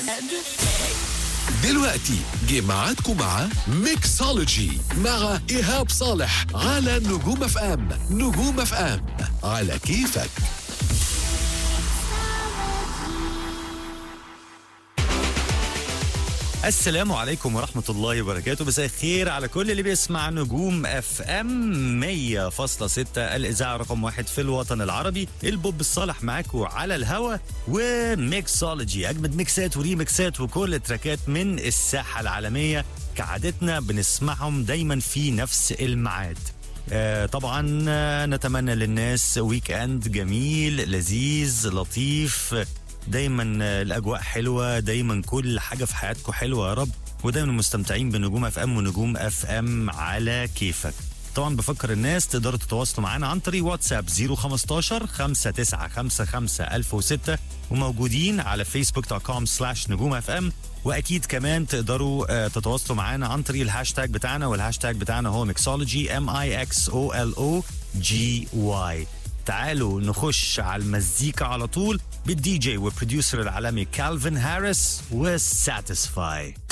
دلوقتي جه ميعادكم مع ميكسولوجي مع إيهاب صالح على نجوم اف ام نجوم اف ام على كيفك السلام عليكم ورحمة الله وبركاته مساء الخير على كل اللي بيسمع نجوم اف ام 100.6 الإذاعة رقم واحد في الوطن العربي البوب الصالح معاكم على الهوا وميكسولوجي أجمد ميكسات وريميكسات وكل تراكات من الساحة العالمية كعادتنا بنسمعهم دايما في نفس الميعاد آه، طبعا آه، نتمنى للناس ويك اند جميل لذيذ لطيف دايما آه، الاجواء حلوه دايما كل حاجه في حياتكم حلوه يا رب ودايما مستمتعين بنجوم اف ام ونجوم اف ام على كيفك طبعا بفكر الناس تقدروا تتواصلوا معانا عن طريق واتساب 015 5955 1006 وموجودين على فيسبوك دوت كوم سلاش نجوم اف ام واكيد كمان تقدروا آه، تتواصلوا معانا عن طريق الهاشتاج بتاعنا والهاشتاج بتاعنا هو ميكسولوجي ام اي اكس او ال او جي واي تعالوا نخش على المزيكا على طول بالدي جي والبروديوسر العالمي كالفن هاريس وساتيسفاي